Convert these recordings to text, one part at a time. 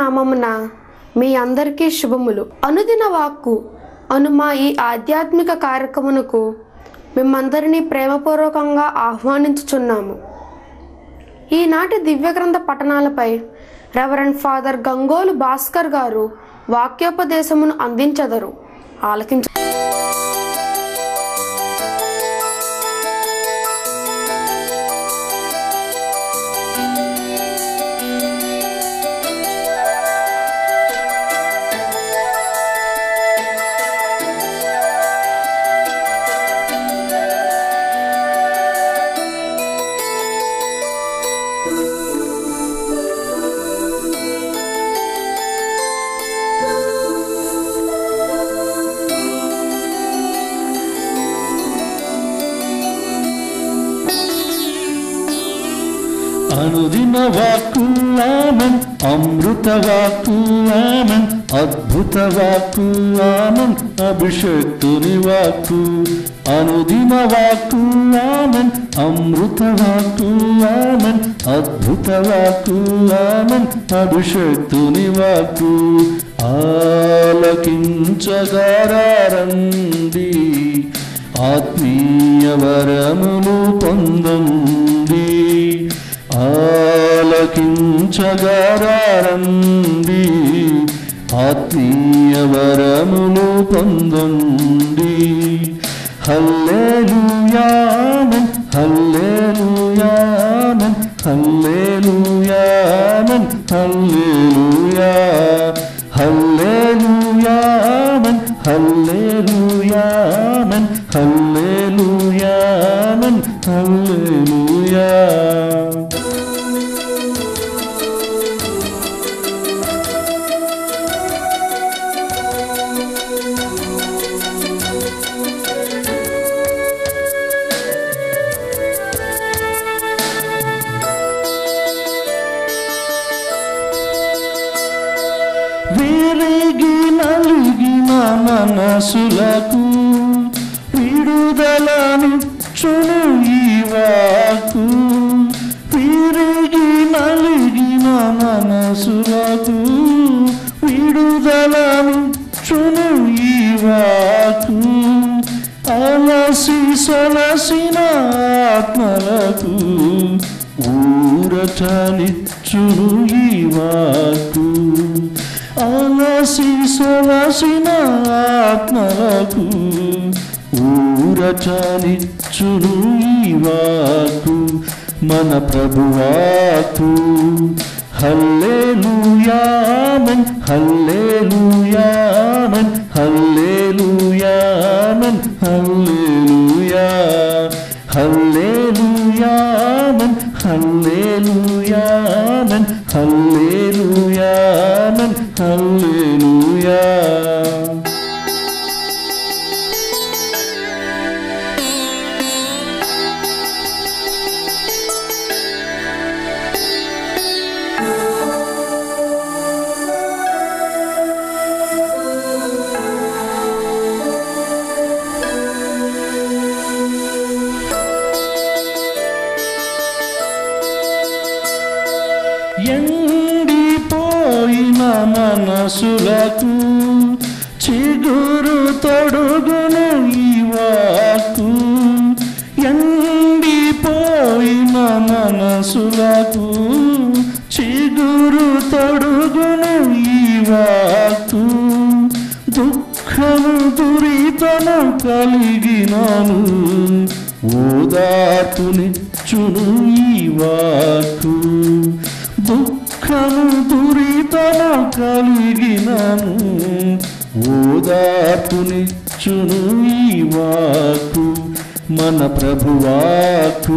నామమున మీ అందరికీ శుభములు అనుదిన వాక్కు అను మా ఈ ఆధ్యాత్మిక కార్యక్రమునకు మిమ్మందరినీ ప్రేమపూర్వకంగా ఆహ్వానించుచున్నాము ఈనాటి దివ్య గ్రంథ పఠనాలపై రెవరెండ్ ఫాదర్ గంగోలు భాస్కర్ గారు వాక్యోపదేశమును అందించెదరు ఆలకించ అనుదిన వాక్కులామన్ అమృత వాక్కులామన్ అద్భుత వాక్కులామన్ అభిషక్తుని వాక్కు అనుదిన వాక్కులామన్ అమృత వాక్కులామన్ అద్భుత వాక్కులామన్ అభిషక్తుని వాక్కు ఆలకించగారండి ఆత్మీయ వరములు పొందండి ఆలకించగారండి ఆత్మీయ వరములు పొందండి హల్లేలుయామన్ హల్లేలుయామన్ హల్లేలుయామన్ హల్లేలుయా హల్లేలుయామన్ హల్లేలుయామన్ హల్లేలుయామన్ హల్లేలుయా విరిగి నలిగిన మనసులకు విడుదలనిచ్చును ఈ వాకు విరిగి నలిగిన మనసులకు విడుదలనిచ్చును ఈ వాకు అలసి సొలసిన ఆత్మలకు ఊరటనిచ్చును ఈ వాకు అలసి సొలసిన ఆత్మలకు ఊరటనిచ్చును ఈ వాకు మన ప్రభువాకు హల్లేలుయామన్ హల్లేలుయామన్ హల్లేలుయామన్ హల్లేలుయా హల్లేలుయామన్ హల్లేలుయామన్ హల్లేలుయామన్ హల్లేలుయా ఎండిపోయిన మనసులకు చిగురు తొడుగును ఈ వాకు ఎండిపోయిన మనసులకు చిగురు తొడుగును ఈ వాకు దుఃఖము దురితను కలిగినను ఓదార్పునిచ్చును ఈ వాకు దుఃఖము దురితను కలిగినను ఓదార్పునిచ్చును ఈ వాకు మన ప్రభువాకు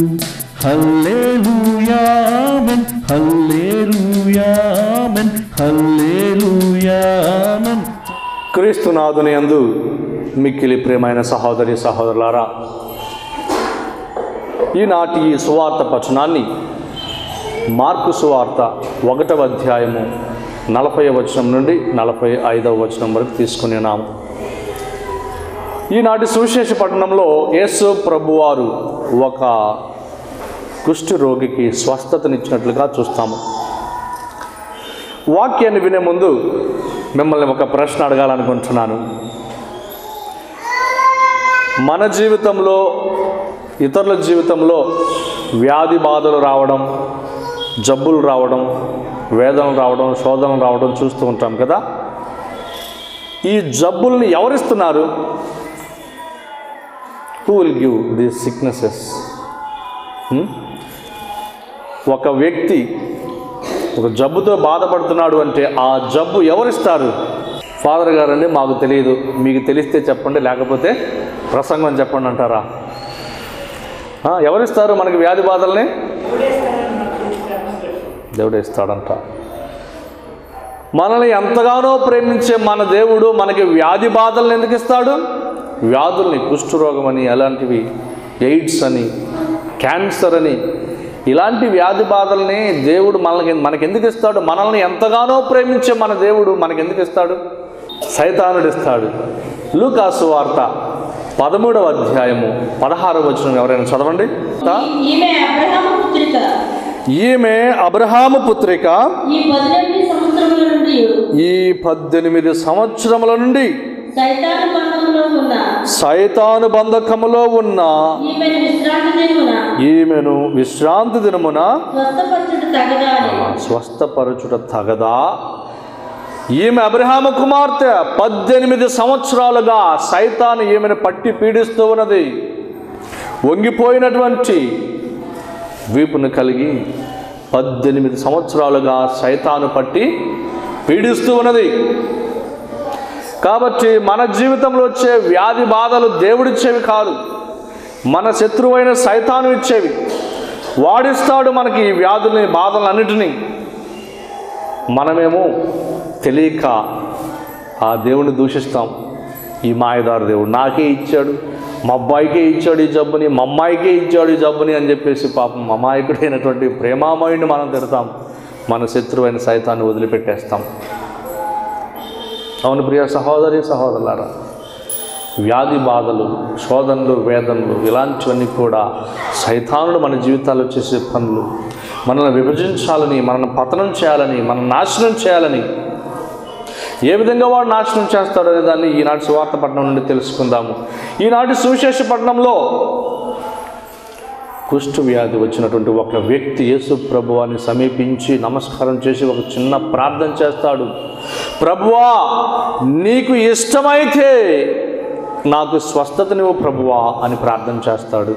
హల్లేలుయామన్ హల్లేలుయామన్ హల్లేలుయామన్ క్రీస్తునాథుని యందు మిక్కిలి ప్రియమైన సహోదరి సహోదరులారా ఈనాటి ఈ సువార్త పచనాన్ని మార్కు సువార్త ఒకటవ అధ్యాయము నలభై వచనం నుండి నలభై ఐదవ వచనం వరకు తీసుకుని ఉన్నాము ఈనాటి సువిశేష పట్టణంలో యేసు ప్రభువారు ఒక కుష్ఠ రోగికి స్వస్థతనిచ్చినట్లుగా చూస్తాము వాక్యాన్ని వినే ముందు మిమ్మల్ని ఒక ప్రశ్న అడగాలనుకుంటున్నాను మన జీవితంలో ఇతరుల జీవితంలో వ్యాధి బాధలు రావడం జబ్బులు రావడం వేదనలు రావడం శోధనలు రావడం చూస్తూ ఉంటాం కదా ఈ జబ్బుల్ని ఎవరిస్తున్నారు who will give these sicknesses ఒక వ్యక్తి ఒక జబ్బుతో బాధపడుతున్నాడు అంటే ఆ జబ్బు ఎవరిస్తారు ఫాదర్ గారండి మాకు తెలియదు మీకు తెలిస్తే చెప్పండి లేకపోతే ప్రసంగం చెప్పండి అంటారా ఆ, ఎవరిస్తారు మనకి వ్యాధి బాధల్ని దేవుడే ఇస్తాడంట మనల్ని ఎంతగానో ప్రేమించే మన దేవుడు మనకి వ్యాధి బాధలను ఎందుకు ఇస్తాడు వ్యాధుల్ని కుష్ఠరోగం అని అలాంటివి ఎయిడ్స్ అని క్యాన్సర్ అని ఇలాంటి వ్యాధి బాధల్ని దేవుడు మనకి మనకి ఎందుకు ఇస్తాడు మనల్ని ఎంతగానో ప్రేమించే మన దేవుడు మనకి ఎందుకు ఇస్తాడు సైతానుడు ఇస్తాడు లూకాసు వార్త పదమూడవ అధ్యాయము పదహారవ వచనం ఎవరైనా చదవండి ఈమె అబ్రహాము పుత్రిక ఈమె అబ్రహాము పుత్రిక ఈ పద్దెనిమిది సంవత్సరముల నుండి ఈ పద్దెనిమిది సంవత్సరముల నుండి సైతాను బంధంలో ఉన్న సైతాను బంధకములో ఉన్న ఈమెను విశ్రాంతి దినమున ఈమెను విశ్రాంతి దినమున స్వస్థపరచుట తగదా అని స్వస్థపరచుట తగదా ఈమె అబ్రహాము కుమార్తె పద్దెనిమిది సంవత్సరాలుగా సైతాను ఈమెను పట్టి పీడిస్తూ ఉన్నది వంగిపోయినటువంటి వీపును కలిగి పద్దెనిమిది సంవత్సరాలుగా సైతాను పట్టి పీడిస్తూ ఉన్నది కాబట్టి మన జీవితంలో వచ్చే వ్యాధి బాధలు దేవుడిచ్చేవి కాదు మన శత్రువైన సైతాను ఇచ్చేవి వాడిస్తాడు మనకి ఈ వ్యాధుల్ని బాధలన్నిటినీ మనమేమో తెలియక ఆ దేవుని దూషిస్తాం ఈ మాయదారు దేవుడు నాకే ఇచ్చాడు మా అబ్బాయికే ఇచ్చాడు ఈ జబ్బుని మా అమ్మాయికే ఇచ్చాడు ఈ జబ్బుని అని చెప్పేసి పాపం అమాయకుడైనటువంటి ప్రేమామయుడిని మనం తిడతాం మన శత్రువైన సైతాన్ని వదిలిపెట్టేస్తాం అవును ప్రియ సహోదరి సహోదరులారా వ్యాధి బాధలు శోధనలు వేదనలు ఇలాంటివన్నీ కూడా సైతానుడు మన జీవితాల్లో చేసే పనులు మనల్ని విభజించాలని మనల్ని పతనం చేయాలని మనం నాశనం చేయాలని ఏ విధంగా వాడు నాశనం చేస్తాడు అనే దాన్ని ఈనాటి సువార్తపట్నం నుండి తెలుసుకుందాము ఈనాటి సువిశేషపట్నంలో కుష్ఠ వ్యాధి వచ్చినటువంటి ఒక వ్యక్తి యేసు ప్రభువాన్ని సమీపించి నమస్కారం చేసి ఒక చిన్న ప్రార్థన చేస్తాడు ప్రభువా నీకు ఇష్టమైతే నాకు స్వస్థతనివ్వు ప్రభువా అని ప్రార్థన చేస్తాడు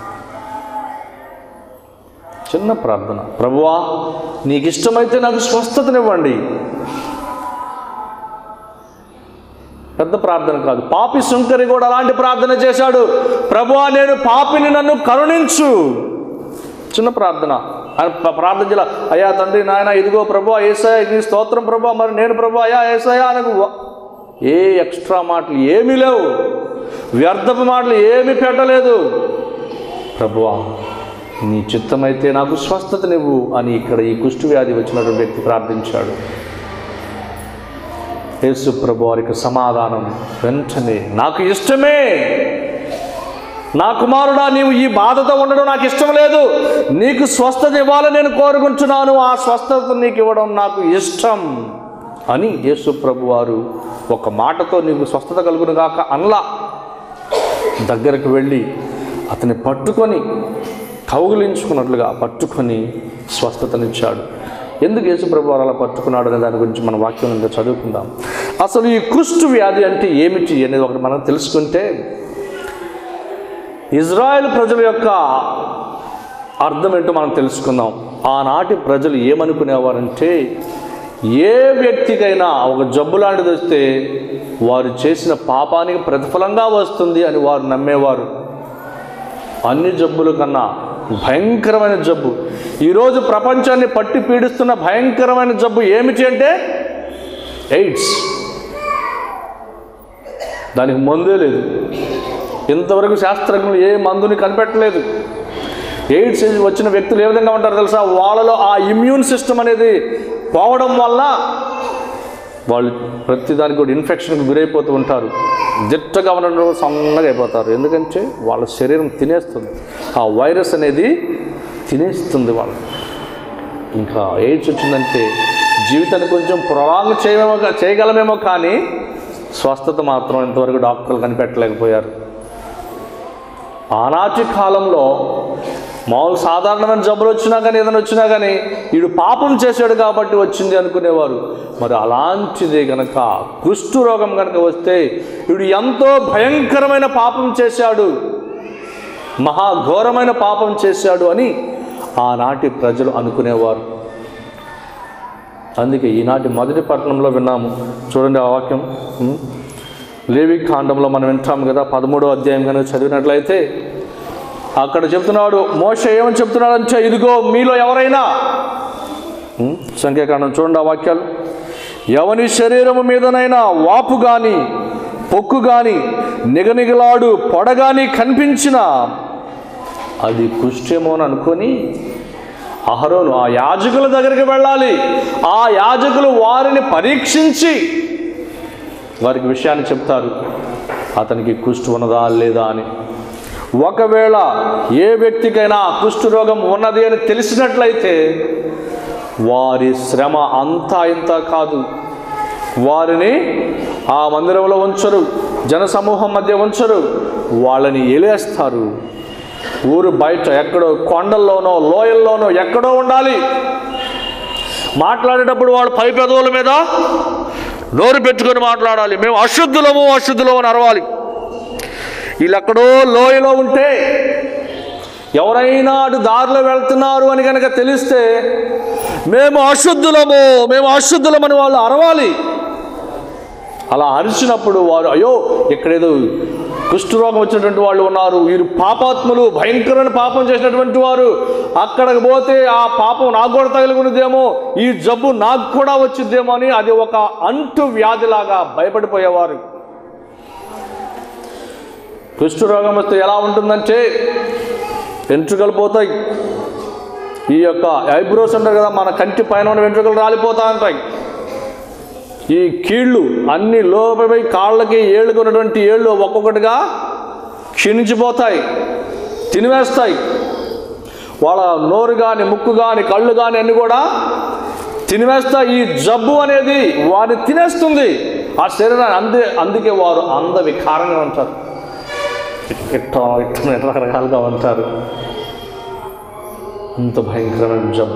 చిన్న ప్రార్థన ప్రభువా నీకు ఇష్టమైతే నాకు స్వస్థతనివ్వండి పెద్ద ప్రార్థన కాదు పాపి శుంకరి కూడా అలాంటి ప్రార్థన చేశాడు ప్రభువా నేను పాపిని నన్ను కరుణించు చిన్న ప్రార్థన ఆయన ప్ర- ప్రార్థన చేయాల అయ్యా తండ్రి నాయన ఇదిగో ప్రభు ఏసయ నీ స్తోత్రం ప్రభు మరి నేను ప్రభు అయ్యా ఏసయ అనకు వ- ఏ ఎక్స్ట్రా మాటలు ఏమీ లేవు వ్యర్థపు మాటలు ఏమీ పెట్టలేదు ప్రభువా నీ చిత్తమైతే నాకు స్వస్థతనివ్వు అని ఇక్కడ ఈ కుష్టి వ్యాధి వచ్చినటువంటి వ్యక్తి ప్రార్థించాడు యేసు ప్రభు వారికి సమాధానం వెంటనే నాకు ఇష్టమే నా కుమారుడా నీవు ఈ బాధతో ఉండడం నాకు ఇష్టం లేదు నీకు స్వస్థత ఇవ్వాలని నేను కోరుకుంటున్నాను ఆ స్వస్థత నీకు ఇవ్వడం నాకు ఇష్టం అని యేసు ప్రభు వారు ఒక మాటతో నీకు స్వస్థత కలుగును గాక అనలా దగ్గరకు వెళ్ళి అతన్ని పట్టుకొని కౌగిలించుకున్నట్లుగా పట్టుకొని స్వస్థతనిచ్చాడు ఎందుకు యేసుప్రభు వారు అలా పట్టుకున్నాడు అనే దాని గురించి మన వాక్యం ఇంకా చదువుకుందాం అసలు ఈ కుష్టు వ్యాధి అంటే ఏమిటి అనేది ఒకటి మనం తెలుసుకుంటే ఇజ్రాయెల్ ప్రజల యొక్క అర్థం ఏంటో మనం తెలుసుకుందాం ఆనాటి ప్రజలు ఏమనుకునేవారంటే ఏ వ్యక్తికైనా ఒక జబ్బు లాంటిది వస్తే వారు చేసిన పాపానికి ప్రతిఫలంగా వస్తుంది అని వారు నమ్మేవారు అన్ని జబ్బుల కన్నా భయంకరమైన జబ్బు ఈరోజు ప్రపంచాన్ని పట్టి పీడిస్తున్న భయంకరమైన జబ్బు ఏమిటి అంటే ఎయిడ్స్ దానికి మందే లేదు ఇంతవరకు శాస్త్రజ్ఞులు ఏ మందుని కనిపెట్టలేదు ఎయిడ్స్ వచ్చిన వ్యక్తులు ఏ విధంగా ఉంటారు తెలుసా వాళ్ళలో ఆ ఇమ్యూన్ సిస్టమ్ అనేది పోవడం వల్ల వాళ్ళు ప్రతిదానికి కూడా ఇన్ఫెక్షన్కి గురైపోతూ ఉంటారు దిట్టగా ఉండడం సన్నగా అయిపోతారు ఎందుకంటే వాళ్ళ శరీరం తినేస్తుంది ఆ వైరస్ అనేది తినేస్తుంది వాళ్ళు ఇంకా ఎయిడ్స్ వచ్చిందంటే జీవితాన్ని కొంచెం ప్రొలాంగ్ చేయమేమో చేయగలమేమో కానీ స్వస్థత మాత్రం ఇంతవరకు డాక్టర్లు కనిపెట్టలేకపోయారు ఆనాటి కాలంలో మామూలు సాధారణమైన జబ్బులు వచ్చినా కానీ ఏదైనా వచ్చినా కానీ వీడు పాపం చేశాడు కాబట్టి వచ్చింది అనుకునేవారు మరి అలాంటిది కనుక కుష్టు రోగం కనుక వస్తే వీడు ఎంతో భయంకరమైన పాపం చేశాడు మహాఘోరమైన పాపం చేశాడు అని ఆనాటి ప్రజలు అనుకునేవారు అందుకే ఈనాటి మొదటి పట్టణంలో విన్నాము చూడండి ఆ వాక్యం ఉం? లేవి కాండంలో మనం వింటాం కదా పదమూడో అధ్యాయం కనుక చదివినట్లయితే అక్కడ చెప్తున్నాడు మోష ఏమని చెప్తున్నాడంటే ఇదిగో మీలో ఎవరైనా ఉం? సంఖ్యాకాండం చూడండి ఆ వాక్యాలు ఎవని శరీరము మీదనైనా వాపు గాని పొక్కు గాని నిగనిగలాడు పొడ గాని కనిపించినా అది కుష్టేమో అని అనుకొని అహరోను ఆ యాజకుల దగ్గరికి వెళ్ళాలి ఆ యాజకులు వారిని పరీక్షించి వారికి విషయాన్ని చెప్తారు అతనికి కుష్టు ఉన్నదా లేదా అని ఒకవేళ ఏ వ్యక్తికైనా కుష్టు రోగం ఉన్నది అని తెలిసినట్లయితే వారి శ్రమ అంతా ఇంత కాదు వారిని ఆ మందిరంలో ఉంచరు జనసమూహం మధ్య ఉంచరు వాళ్ళని ఎలేస్తారు ఊరు బయట ఎక్కడో కొండల్లోనో లోయల్లోనో ఎక్కడో ఉండాలి మాట్లాడేటప్పుడు వాళ్ళు పై పెదవుల మీద నోరు పెట్టుకొని మాట్లాడాలి మేము అశుద్ధులము అశుద్ధులము అని అరవాలి వీళ్ళు ఎక్కడో లోయలో ఉంటే ఎవరైనా అటు దారిలో వెళ్తున్నారు అని కనుక తెలిస్తే మేము అశుద్ధులము మేము అశుద్ధులమని వాళ్ళు అరవాలి అలా అరిచినప్పుడు వారు అయ్యో ఇక్కడేదో కుష్ఠరోగం వచ్చినటువంటి వాళ్ళు ఉన్నారు వీరు పాపాత్ములు భయంకరమైన పాపం చేసినటువంటి వారు అక్కడికి పోతే ఆ పాపం నాకు కూడా తగులుకున్నదేమో ఈ జబ్బు నాకు కూడా వచ్చిద్దేమో అని అది ఒక అంటు వ్యాధిలాగా భయపడిపోయేవారు కుష్ఠరోగం వస్తే ఎలా ఉంటుందంటే వెంట్రుకలు పోతాయి ఈ యొక్క ఐబ్రోస్ ఉంటారు కదా మన కంటి పైన ఉన్న వెంట్రుకలు రాలిపోతా ఉంటాయి ఈ కీళ్ళు అన్ని లోపై కాళ్ళకి ఏళ్ళకు ఉన్నటువంటి ఏళ్ళు ఒక్కొక్కటిగా క్షీణించిపోతాయి తినివేస్తాయి వాళ్ళ నోరు కానీ ముక్కు కానీ కళ్ళు కానీ అన్నీ కూడా తినివేస్తాయి ఈ జబ్బు అనేది వారిని తినేస్తుంది ఆ శరీరాన్ని అందే అందుకే వారు అంద వికారంగా ఉంటారు ఇట్ట ఇట్ట రకరకాలుగా ఉంటారు అంత భయంకరమైన జబ్బు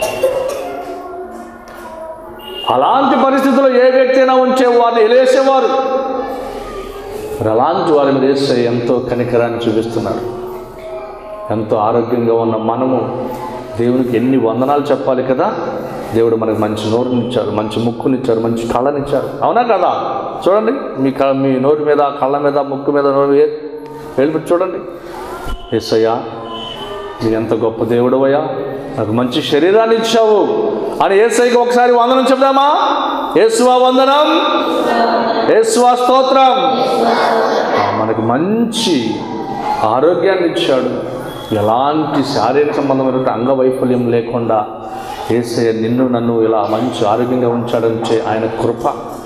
అలాంటి పరిస్థితుల్లో ఏ వ్యక్తి అయినా ఉంచే వారిని ఎలేసేవారు మరి అలాంటి వారి మీద వేసే ఎంతో కనికరాన్ని చూపిస్తున్నారు ఎంతో ఆరోగ్యంగా ఉన్న మనము దేవునికి ఎన్ని వందనాలు చెప్పాలి కదా దేవుడు మనకు మంచి నోరునిచ్చారు మంచి ముక్కునిచ్చారు మంచి కళ్ళనిచ్చారు అవునా కదా చూడండి మీ క మీ నోరు మీద కళ్ళ మీద ముక్కు మీద నోరు ఏ- వెళ్ళిపెట్టి చూడండి ఎస్సయ్యా నీ ఎంత గొప్ప దేవుడవయ్యా నాకు మంచి శరీరాన్ని ఇచ్చావు అని ఏసైకి ఒకసారి వందనం చెప్దామా యేసువా వందనం యేసువా స్తోత్రం ఆ, మనకు మంచి ఆరోగ్యాన్ని ఇచ్చాడు ఎలాంటి శారీరక సంబంధమైనటువంటి అంగవైఫల్యం లేకుండా ఏసయ్య నిన్ను నన్ను ఇలా మంచి ఆరోగ్యంగా ఉంచాడంటే ఆయన కృప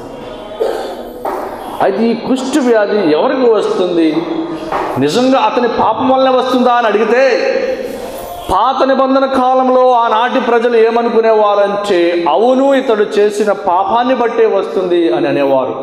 అయితే ఈ కుష్టి వ్యాధి ఎవరికి వస్తుంది నిజంగా అతని పాపం వల్లనే వస్తుందా అని అడిగితే పాత నిబంధన కాలంలో ఆనాటి ప్రజలు ఏమనుకునేవారంటే అవును ఇతడు చేసిన పాపాన్ని బట్టే వస్తుంది అని అనేవారు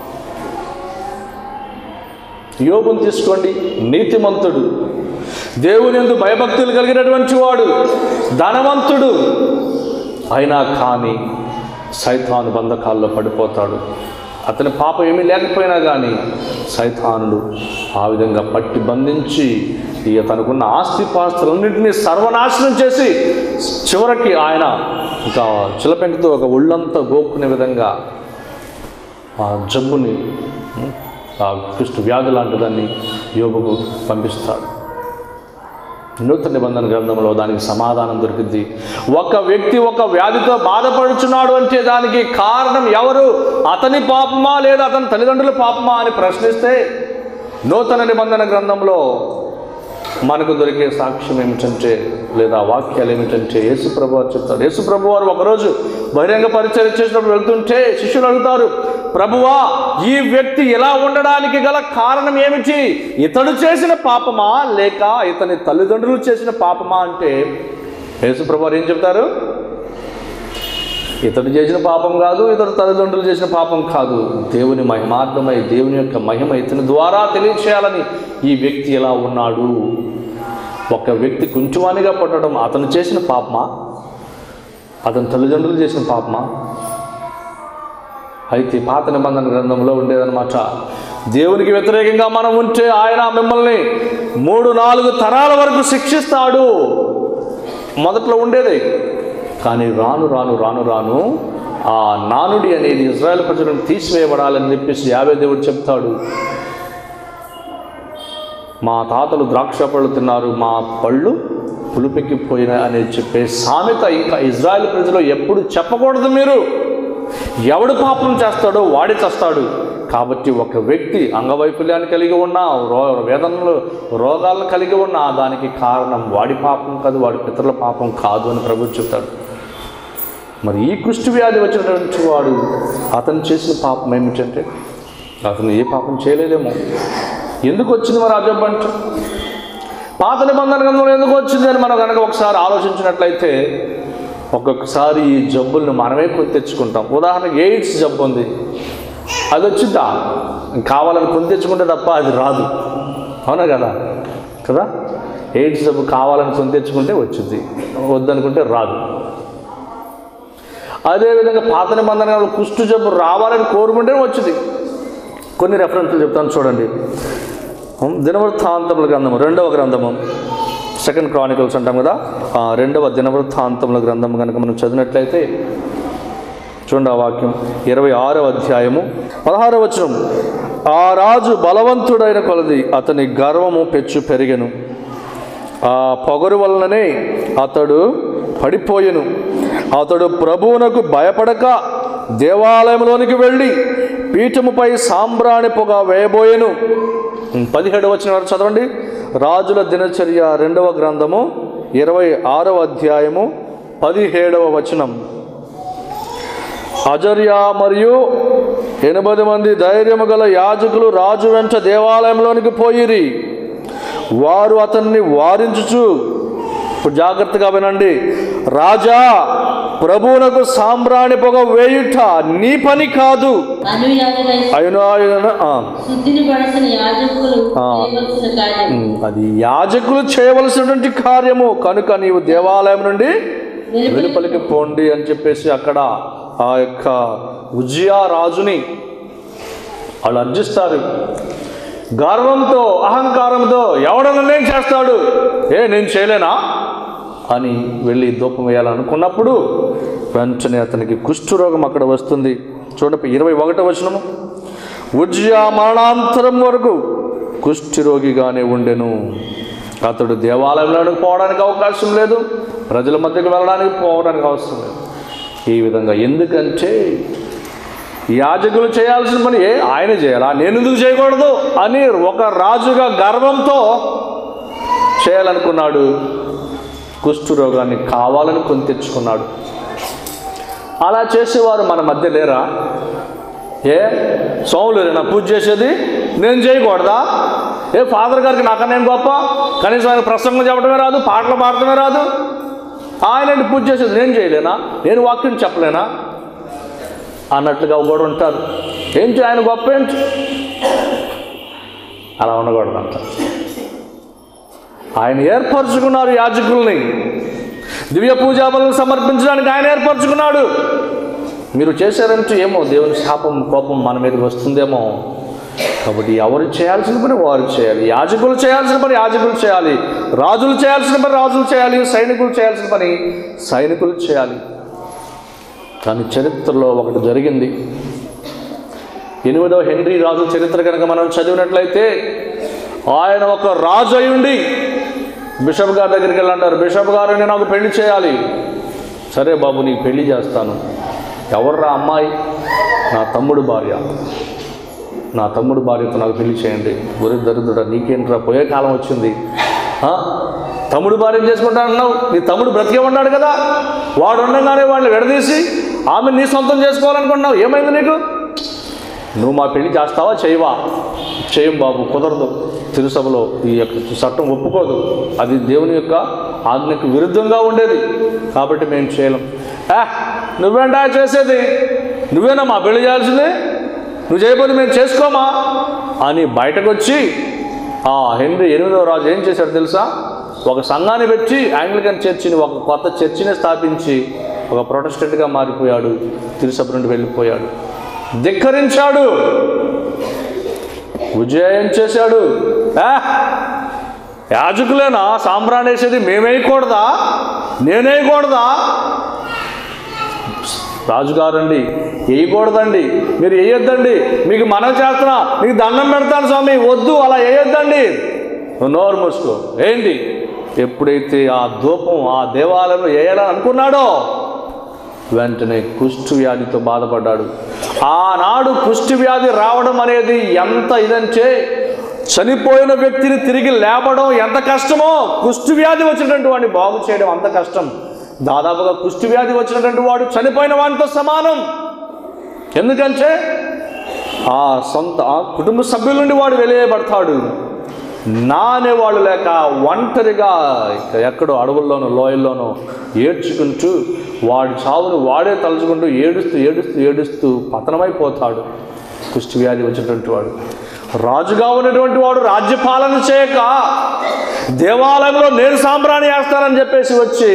యోగును తీసుకోండి నీతిమంతుడు దేవుని ఎందు భయభక్తులు కలిగినటువంటి వాడు ధనవంతుడు అయినా కానీ సైతాను బంధకాల్లో పడిపోతాడు అతని పాపం ఏమీ లేకపోయినా కానీ సైతానుడు ఆ విధంగా పట్టి బంధించి ఇక తనకున్న ఆస్తిపాస్తులన్నింటినీ సర్వనాశనం చేసి చివరికి ఆయన ఇంకా చిలపెంకతో ఒక ఒళ్ళంతా గోక్కునే విధంగా ఆ జబ్బుని ఉం, ఆ కుష్టు వ్యాధి లాంటి దాన్ని యోగుకు పంపిస్తాడు నూతన నిబంధన గ్రంథంలో దానికి సమాధానం దొరికింది ఒక వ్యక్తి ఒక వ్యాధితో బాధపడుచున్నాడు అంటే దానికి కారణం ఎవరు అతని పాపమా లేదా అతని తల్లిదండ్రుల పాపమా అని ప్రశ్నిస్తే నూతన నిబంధన గ్రంథంలో మనకు దొరికే సాక్ష్యం ఏమిటంటే లేదా వాక్యాలు ఏమిటంటే యేసుప్రభు వారు చెప్తారు యేసుప్రభు వారు ఒకరోజు బహిరంగ పరిచయం చేసినప్పుడు వెళ్తుంటే శిష్యులు అడుగుతారు ప్రభువా ఈ వ్యక్తి ఇలా ఉండడానికి గల కారణం ఏమిటి ఇతడు చేసిన పాపమా లేక ఇతని తల్లిదండ్రులు చేసిన పాపమా అంటే యేసుప్రభు వారు ఏం చెప్తారు ఇతడు చేసిన పాపం కాదు ఇతడు తల్లిదండ్రులు చేసిన పాపం కాదు దేవుని మహిమార్థమై దేవుని యొక్క మహిమ ఇతని ద్వారా తెలియచేయాలని ఈ వ్యక్తి ఎలా ఉన్నాడు ఒక వ్యక్తి కుంచువానిగా పుట్టడం అతను చేసిన పాపమా అతని తల్లిదండ్రులు చేసిన పాపమా అయితే పాత నిబంధన గ్రంథంలో ఉండేదన్నమాట దేవునికి వ్యతిరేకంగా మనం ఉంటే ఆయన మిమ్మల్ని మూడు నాలుగు తరాల వరకు శిక్షిస్తాడు మొదట్లో ఉండేది కానీ రాను రాను రాను రాను ఆ నానుడి అనేది ఇజ్రాయెల్ ప్రజలను తీసివేయబడాలని చెప్పేసి యాభై దేవుడు చెప్తాడు మా తాతలు ద్రాక్ష పళ్ళు తిన్నారు మా పళ్ళు పులుపెక్కిపోయినాయి అని చెప్పే సామెత ఇంకా ఇజ్రాయెల్ ప్రజలు ఎప్పుడు చెప్పకూడదు మీరు ఎవడు పాపం చేస్తాడో వాడి చస్తాడు కాబట్టి ఒక వ్యక్తి అంగవైఫల్యాన్ని కలిగి ఉన్న రో వేదనలు రోగాలను కలిగి ఉన్న దానికి కారణం వాడి పాపం కాదు వాడి పితరుల పాపం కాదు అని ప్రభు చెప్తాడు మరి ఈ కుష్టి వ్యాధి వచ్చినటువంటి వాడు అతను చేసిన పాపం ఏమిటంటే అతను ఏ పాపం చేయలేదేమో ఎందుకు వచ్చింది మరి ఆ జబ్బు అంటే పాత నిబంధన గ్రంథంలో ఎందుకు వచ్చింది అని మనం కనుక ఒకసారి ఆలోచించినట్లయితే ఒక్కొక్కసారి ఈ జబ్బుల్ని మనమే కొని తెచ్చుకుంటాం ఉదాహరణకి ఎయిడ్స్ జబ్బు ఉంది అది వచ్చిద్దా కావాలని కొని తెచ్చుకుంటే తప్ప అది రాదు అవునా కదా కదా ఎయిడ్స్ జబ్బు కావాలని కొని తెచ్చుకుంటే వచ్చింది వద్దనుకుంటే రాదు అదేవిధంగా పాత నిబంధనలు కుష్టు జబ్బు రావాలని కోరుకుంటే వచ్చింది కొన్ని రెఫరెన్స్లు చెప్తాను చూడండి దినవృత్తాంతముల గ్రంథము రెండవ గ్రంథము సెకండ్ క్రానికల్స్ అంటాం కదా ఆ రెండవ దినవృత్తాంతముల గ్రంథం కనుక మనం చదివినట్లయితే చూడండి ఆ వాక్యం ఇరవై ఆరవ అధ్యాయము పదహారవ వచనం ఆ రాజు బలవంతుడైన కొలది అతని గర్వము పెచ్చు పెరిగెను ఆ పొగరు వలననే అతడు పడిపోయెను అతడు ప్రభువునకు భయపడక దేవాలయంలోనికి వెళ్ళి పీఠముపై సాంబ్రాణి పొగ వేయబోయెను పదిహేడు వచ్చిన వారు చదవండి రాజుల దినచర్య రెండవ గ్రంథము ఇరవై ఆరవ అధ్యాయము పదిహేడవ వచనం అజర్య మరియు ఎనభై మంది ధైర్యము గల యాజకులు రాజు వెంట దేవాలయంలోనికి పోయిరి వారు అతన్ని వారించుచు ఇప్పుడు జాగ్రత్తగా వినండి రాజా ప్రభువునకు సాంబ్రాణి పొగ వేయుట నీ పని కాదు అనుయాయులై అయినా శుద్ధిని పడసిన యాజకులు ఆ. చేయవలసిన కార్యం అది యాజకులు చేయవలసినటువంటి కార్యము కనుక నీవు దేవాలయం నుండి వెలుపలికి పోండి అని చెప్పేసి అక్కడ ఆ యొక్క ఉజ్జియా రాజుని వాళ్ళు అర్జిస్తారు గర్వంతో అహంకారంతో ఎవడన్నా నేను చేస్తాడు ఏ నేను చేయలేనా అని వెళ్ళి ధూపం వేయాలనుకున్నప్పుడు వెంటనే అతనికి కుష్ఠరోగం అక్కడ వస్తుంది చూడండి ఇరవై ఒకటో వచనము ఉజ్జయా మరణాంతరం వరకు కుష్ఠిరోగిగానే ఉండెను అతడు దేవాలయంలోకి పోవడానికి అవకాశం లేదు ప్రజల మధ్యకు వెళ్ళడానికి పోవడానికి అవసరం లేదు ఈ విధంగా ఎందుకంటే యాజకులు చేయాల్సిన పని ఏ ఆయన చేయాలా నేను ఎందుకు చేయకూడదు అని ఒక రాజుగా గర్వంతో చేయాలనుకున్నాడు కుష్ఠరోగాన్ని కావాలని కొని తెచ్చుకున్నాడు అలా చేసేవారు మన మధ్య లేరా ఏ సోములేనా పూజ చేసేది నేను చేయకూడదా ఏ ఫాదర్ గారికి నాకన్నా ఏం గొప్ప కనీసం ఆయన ప్రసంగం చెప్పడమే రాదు పాటలు పాడటమే రాదు ఆయన పూజ చేసేది నేను చేయలేనా నేను వాక్యం చెప్పలేనా అన్నట్లుగా కూడా ఉంటారు ఏంటి ఆయన గొప్ప ఏంటి అలా ఉండకూడదంట ఆయన ఏర్పరచుకున్నారు యాజకుల్ని దివ్య పూజాబలను సమర్పించడానికి ఆయన ఏర్పరచుకున్నాడు మీరు చేశారంటే ఏమో దేవుని శాపం కోపం మన మీదకి వస్తుందేమో కాబట్టి ఎవరు చేయాల్సిన పని వారు చేయాలి యాజకులు చేయాల్సిన పని యాజకులు చేయాలి రాజులు చేయాల్సిన పని రాజులు చేయాలి సైనికులు చేయాల్సిన పని సైనికులు చేయాలి కానీ చరిత్రలో ఒకటి జరిగింది ఎనిమిదవ హెన్రీ రాజు చరిత్ర కనుక మనం చదివినట్లయితే ఆయన ఒక రాజు అయి ఉండి బిషప్ గారి దగ్గరికి వెళ్ళి అంటారు బిషప్ గారు నేను నాకు పెళ్లి చేయాలి సరే బాబు నీకు పెళ్లి చేస్తాను ఎవర్రా అమ్మాయి నా తమ్ముడు భార్య నా తమ్ముడు భార్యతో నాకు పెళ్లి చేయండి ఒరే దరిద్రుడా నీకేంట్రా పోయే కాలం వచ్చింది ఆ? తమ్ముడు భార్య చేసుకుంటా అన్నావు నీ తమ్ముడు బ్రతికే ఉన్నాడు కదా వాడు ఉండగానే వాడిని విడదీసి ఆమె నీ సొంతం చేసుకోవాలనుకుంటున్నావు ఏమైంది నీకు నువ్వు మా పెళ్లి చేస్తావా చేయవా చేయం బాబు కుదరదు తిరుసభలో ఈ యొక్క చట్టం ఒప్పుకోదు అది దేవుని యొక్క ఆజ్ఞకు విరుద్ధంగా ఉండేది కాబట్టి మేము చేయలేం ఆ, నువ్వేంటా చేసేది నువ్వేనా మా పెళ్లి చేయాల్సింది నువ్వు చేయకపోతే మేము చేసుకోమా అని బయటకు వచ్చి ఆ హెన్రీ ఎనిమిదవ రాజు ఏం చేశాడు తెలుసా ఒక సంఘాన్ని పెట్టి ఆంగ్లికన్ చర్చిని ఒక కొత్త చర్చిని స్థాపించి ఒక ప్రొటెస్టెంట్గా మారిపోయాడు తిరుసభ నుండి వెళ్ళిపోయాడు ధిక్కరించాడు విజయం చేశాడు ఆ, యాజకులేనా సాంబ్రాణి వేసేది మేమేయకూడదా నేనేయకూడదా రాజుగారండి వేయకూడదండి మీరు వేయొద్దండి మీకు మనం చేస్తున్నా మీకు దండం పెడతాను స్వామి వద్దు అలా వేయొద్దండి నువ్వు నోరు మూసుకో ఏంటి ఎప్పుడైతే ఆ ధూపం ఆ దేవాలయం వేయాలని అనుకున్నాడో వెంటనే కుష్టు వ్యాధితో బాధపడ్డాడు ఆనాడు కుష్టి వ్యాధి రావడం అనేది ఎంత ఇదంటే చనిపోయిన వ్యక్తిని తిరిగి లేపడం ఎంత కష్టమో కుష్టి వ్యాధి వచ్చినటువంటి వాడిని బాగు చేయడం అంత కష్టం దాదాపుగా కుష్టి వ్యాధి వచ్చినటువంటి వాడు చనిపోయిన వాడితో సమానం ఎందుకంటే ఆ సొంత ఆ కుటుంబ సభ్యుల నుండి వాడు వెలియబడతాడు నా అనేవాడు లేక ఒంటరిగా ఇక ఎక్కడో అడవుల్లోనో లోయల్లోనో ఏడ్చుకుంటూ వాడి చావును వాడే తలుచుకుంటూ ఏడుస్తూ ఏడుస్తూ ఏడుస్తూ పతనమైపోతాడు కుష్టి వ్యాధి వచ్చినటువంటి వాడు రాజుగా ఉన్నటువంటి వాడు రాజ్యపాలన చేయక దేవాలయంలో నేను సాంబ్రాణి వేస్తానని చెప్పేసి వచ్చి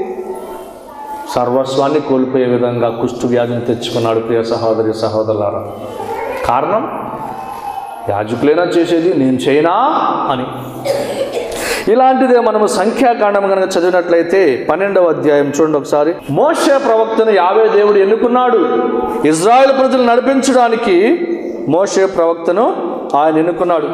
సర్వస్వాన్ని కోల్పోయే విధంగా కుష్టు వ్యాధిని తెచ్చుకున్నాడు ప్రియ సహోదరి సహోదరులారా కారణం యాజకులైనా చేసేది నేను చేయనా అని ఇలాంటిదే మనము సంఖ్యాకాండం కనుక చదివినట్లయితే పన్నెండవ అధ్యాయం చూడండి ఒకసారి మోషే ప్రవక్తను యావే దేవుడు ఎన్నుకున్నాడు ఇజ్రాయెల్ ప్రజలు నడిపించడానికి మోషే ప్రవక్తను ఆయన ఎన్నుకున్నాడు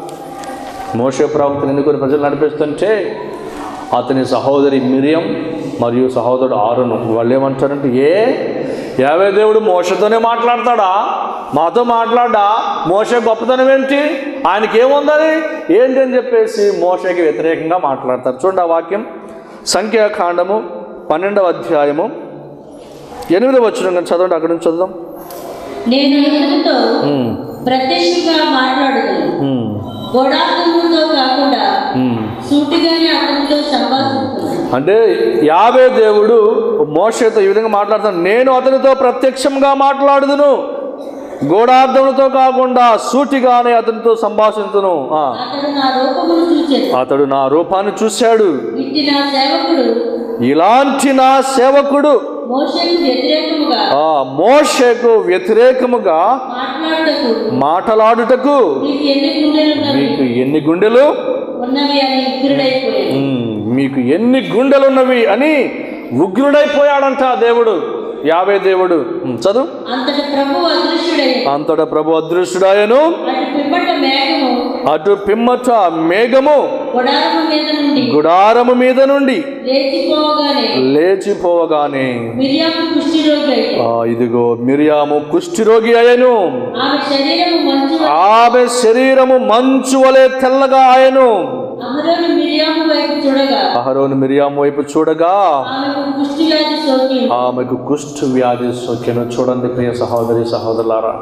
మోషే ప్రవక్తను ఎన్నుకుని ప్రజలు నడిపిస్తుంటే అతని సహోదరి మిరియం మరియు సహోదరుడు ఆరును వాళ్ళు ఏమంటారంటే ఏ యావే దేవుడు మోసతోనే మాట్లాడతాడా మాతో మాట్లాడా మోస గొప్పతనం ఏంటి ఆయనకి ఏముందని ఏంటి అని చెప్పేసి మోసకి వ్యతిరేకంగా మాట్లాడతారు చూడండి ఆ వాక్యం సంఖ్యాకాండము పన్నెండవ అధ్యాయము ఎనిమిదవ వచ్చిన కానీ చదవండి అక్కడి నుంచి చదుదాం నేను ఇతనితో ప్రత్యక్షంగా మాట్లాడుతాను గోడార్థముతో కాకుండా సూటిగానే అతనితో సంభాషిస్తున్నాను అంటే యాభై దేవుడు మోషతో ఈ విధంగా మాట్లాడుతాను నేను అతనితో ప్రత్యక్షంగా మాట్లాడుదును గూఢార్థములతో కాకుండా సూటిగానే అతనితో సంభాషించును ఆ, అతడు నా రూపమును చూచాను అతడు నా రూపాన్ని చూశాడు ఇట్టి నా సేవకుడు ఇలాంటి నా సేవకుడు మోషకు వ్యతిరేకముగా ఆ మోషకు వ్యతిరేకముగా మాట్లాడుటకు మాటలాడుటకు నీకు ఎన్ని గుండెలున్నవి మీకు ఎన్ని గుండెలు ఉన్నవి అని ఉగ్రుడైపోయాడు ఉమ్, మీకు ఎన్ని గుండెలున్నవి అని ఉగ్రుడైపోయాడంట ఆ దేవుడు యాభై దేవుడు ఉమ్, చదువు అంతటి ప్రభు అదృశ్యుడై అంతట ప్రభు అదృష్టుడాయను అటు పిమ్మట మేఘము అటు పిమ్మట మేఘము గుడారము మీద నుండి గుడారము మీద నుండి లేచిపోగానే లేచిపోవగానే మిరియాము కుష్ఠిరోగి అయితే ఆ ఇదిగో మిరియాము కుష్ఠిరోగి అయను ఆమె శరీరము మంచు ఆమె శరీరము మంచు వలె తెల్లగా ఆయను అమరోను మిరియాము వైపు చూడగా అహరోను మిరియాము వైపు చూడగా ఆమెకు కుష్టి వ్యాధి సోకి ఆమెకు కుష్ఠ వ్యాధి సోకెను చూడండి ప్రియ సహోదరి సహోదరులారా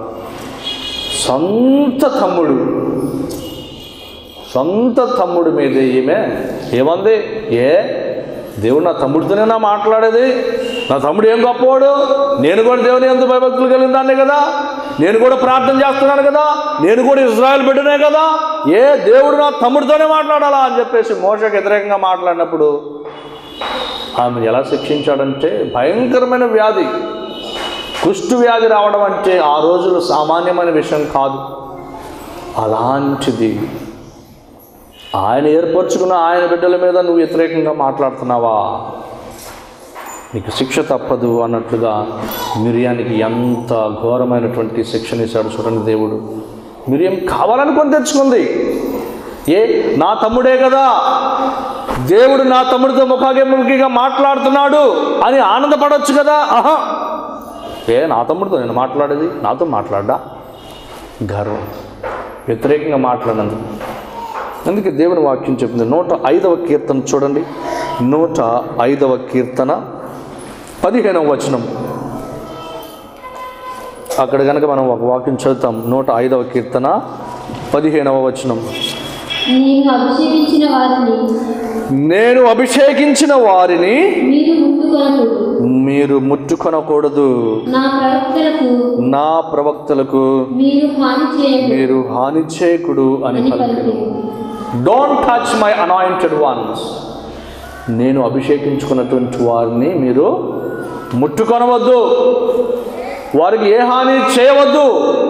సొంత తమ్ముడు సొంత తమ్ముడి మీద ఈమె ఏమంది ఏ దేవుడు నా తమ్ముడితోనే నా మాట్లాడేది నా తమ్ముడు ఏం గొప్పవాడు నేను కూడా దేవుని ఎంత భయభక్తులు కలిగిన దాన్నే కదా నేను కూడా ప్రార్థన చేస్తున్నాను కదా నేను కూడా ఇజ్రాయెల్ బిడ్డనే కదా ఏ దేవుడు నా తమ్ముడితోనే మాట్లాడాలా అని చెప్పేసి మోసకు వ్యతిరేకంగా మాట్లాడినప్పుడు ఆమెను ఎలా శిక్షించాడంటే భయంకరమైన వ్యాధి కుష్టు వ్యాధి రావడం అంటే ఆ రోజులు సామాన్యమైన విషయం కాదు అలాంటిది ఆయన ఏర్పరచుకున్న ఆయన బిడ్డల మీద నువ్వు వ్యతిరేకంగా మాట్లాడుతున్నావా నీకు శిక్ష తప్పదు అన్నట్లుగా మిరియానికి ఎంత ఘోరమైనటువంటి శిక్షణ ఇచ్చాడు చూడండి దేవుడు మిరియం కావాలనుకొని తెచ్చుకుంది ఏ నా తమ్ముడే కదా దేవుడు నా తమ్ముడితో ముఖాముఖిగా మాట్లాడుతున్నాడు అని ఆనందపడవచ్చు కదా ఆహా ఏ నా తమ్ముడితో నేను మాట్లాడేది నాతో మాట్లాడ్డా గర్వం వ్యతిరేకంగా మాట్లాడినందుకు అందుకే దేవుని వాక్యం చెప్పింది నూట ఐదవ కీర్తన చూడండి నూట ఐదవ కీర్తన పదిహేనవ వచనం అక్కడ కనుక మనం ఒక వాక్యం చదువుతాం నూట ఐదవ కీర్తన పదిహేనవ వచనం నేను అభిషేకించిన వారిని నేను అభిషేకించిన వారిని మీరు ముట్టుకొనకూడదు మీరు ముట్టుకొనకూడదు నా ప్రవక్తలకు నా ప్రవక్తలకు మీరు హాని చేయదు మీరు హాని చేయకుడు అని అని పలికెను పలికి don't touch my anointed ones నేను అభిషేకించుకున్నటువంటి వారిని మీరు ముట్టుకొనవద్దు వారికి ఏ హాని చేయవద్దు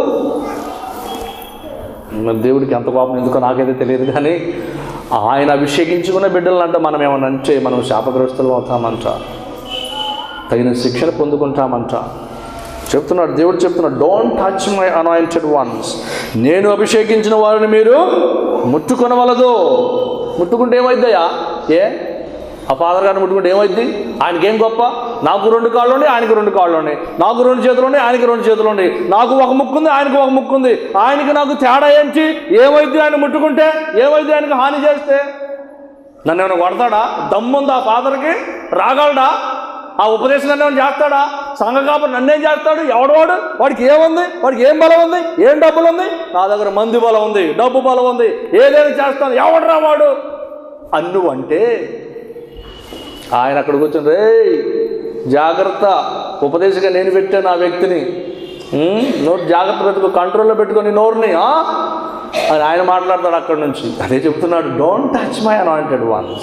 మరి దేవుడికి ఎంత కోపం ఎందుకో నాకైతే తెలియదు కానీ ఆయన అభిషేకించుకున్న బిడ్డలను అంటే మనం ఏమన్నా అంటే మనం శాపగ్రస్తులు అవుతామంట తగిన శిక్షణ పొందుకుంటామంట చెప్తున్నాడు దేవుడు చెప్తున్నాడు don't touch my anointed ones నేను అభిషేకించిన వారిని మీరు ముట్టుకొనవలదు ముట్టుకుంటే ఏమైద్దయ్యా ఏ ఆ ఫాదర్ గారిని ముట్టుకుంటే ఏమైద్ది ఆయనకేం గొప్ప నాకు రెండు కాళ్ళు ఉన్నాయి ఆయనకి రెండు కాళ్ళు ఉన్నాయి నాకు రెండు చేతులు ఉన్నాయి ఆయనకి రెండు చేతులు ఉన్నాయి నాకు ఒక ముక్కు ఉంది ఆయనకి ఒక ముక్కు ఉంది ఆయనకి నాకు తేడా ఏంటి ఏమైద్ది ఆయన ముట్టుకుంటే ఏమైద్ది ఆయనకి హాని చేస్తే నన్ను ఏమైనా కొడతాడా దమ్ముందా ఆ ఫాదర్కి రాగలడా ఆ ఉపదేశం నన్ను ఏమైనా చేస్తాడా సంఘ కాపరి నన్నేం చేస్తాడు ఎవడవాడు వాడికి ఏముంది వాడికి ఏం బలం ఉంది ఏం డబ్బులు ఉంది నా దగ్గర మంది బలం ఉంది డబ్బు బలం ఉంది ఏదైనా చేస్తాను ఎవడరా వాడు అన్ను అంటే ఆయన అక్కడ కూర్చొని రే జాగ్రత్త ఉపదేశంగా నేను పెట్టాను ఆ వ్యక్తిని ఉమ్, నోరు జాగ్రత్త పెట్టుకో కంట్రోల్లో పెట్టుకొని నోరుని ఆ? అని ఆయన మాట్లాడతాడు అక్కడ నుంచి అదే చెప్తున్నాడు don't touch my anointed ones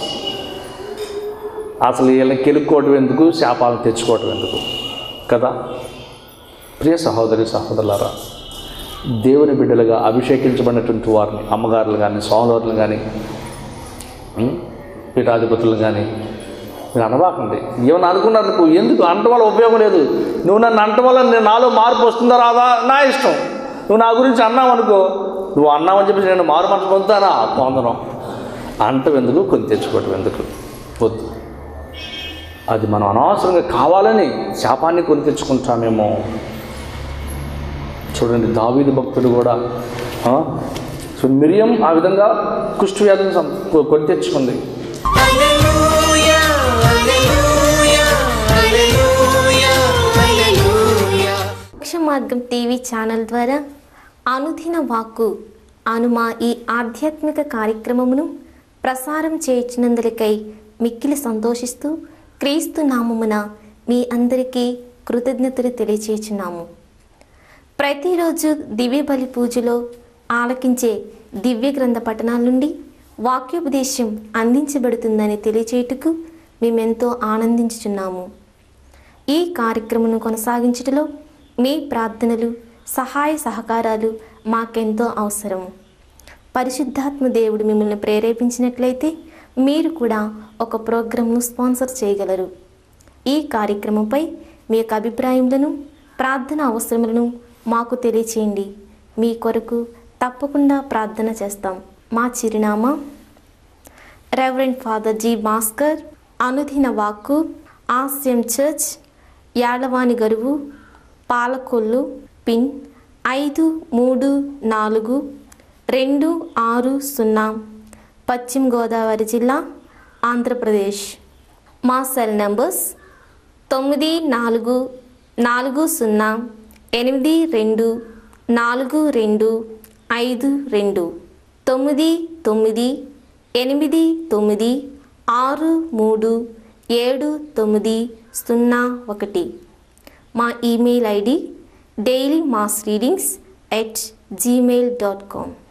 అసలు వీళ్ళని కెలుక్కోవటం ఎందుకు శాపాలను తెచ్చుకోవటం ఎందుకు కదా ప్రియ సహోదరి సహోదరులారా దేవుని బిడ్డలుగా అభిషేకించబడినటువంటి వారిని అమ్మగారులు కానీ సోదరులు కానీ ఉం? పీఠాధిపతులు కానీ మీరు అనబాకండి ఏమన్నా అనుకున్నారు నువ్వు ఎందుకు అనటం వల్ల ఉపయోగం లేదు నువ్వు నన్ను అనటం వల్ల నేను నాలో మార్పు వస్తుందా రాదా నా ఇష్టం నువ్వు నా గురించి అన్నావు అనుకో నువ్వు అన్నావని చెప్పేసి నేను మారు మనసు పొందుతానా పొందను అంటం ఎందుకు కొని తెచ్చుకోవటం ఎందుకు వద్దు అది మనం అనవసరంగా కావాలని శాపాన్ని కొని తెచ్చుకుంటామేమో చూడండి దావీదు భక్తుడు కూడా ఆ, సో మిరియం ఆ విధంగా కుష్ఠ వ్యాధిని సం- కొ- కొని తెచ్చుకుంది మోక్ష మార్గం టీవీ ఛానల్ ద్వారా అనుదిన వాక్కు అను మా ఈ ఆధ్యాత్మిక కార్యక్రమమును ప్రసారం చేయించినందులకై మిక్కిలి సంతోషిస్తూ క్రీస్తు నామమున మీ అందరికీ కృతజ్ఞతలు తెలియచేయుచున్నాము ప్రతిరోజు దివ్య బలి పూజలో ఆలకించే దివ్య గ్రంథ పఠనాల నుండి వాక్యోపదేశం అందించబడుతుందని తెలియచేయుటకు మేమెంతో ఆనందించుచున్నాము ఈ కార్యక్రమను కొనసాగించటలో మీ ప్రార్థనలు సహాయ సహకారాలు మాకెంతో అవసరం పరిశుద్ధాత్మ దేవుడు మిమ్మల్ని ప్రేరేపించినట్లయితే మీరు కూడా ఒక ప్రోగ్రాంను స్పాన్సర్ చేయగలరు ఈ కార్యక్రమంపై మీ యొక్క అభిప్రాయములను ప్రార్థన అవసరములను మాకు తెలియచేయండి మీ కొరకు తప్పకుండా ప్రార్థన చేస్తాం మా చిరునామా రెవరెండ్ ఫాదర్ జి భాస్కర్ అనుదిన వాక్కు ఆస్యం చర్చ్ యాడవాని గరువు పాలకొల్లు పిన్ ఐదు మూడు నాలుగు రెండు ఆరు సున్నా పశ్చిమ గోదావరి జిల్లా ఆంధ్రప్రదేశ్ మా సెల్ నంబర్స్ తొమ్మిది నాలుగు నాలుగు సున్నా ఎనిమిది రెండు నాలుగు రెండు ఐదు రెండు తొమ్మిది తొమ్మిది ఎనిమిది తొమ్మిది ఆరు మూడు ఏడు తొమ్మిది సున్నా ఒకటి మా email ID daily mass readings at gmail dot com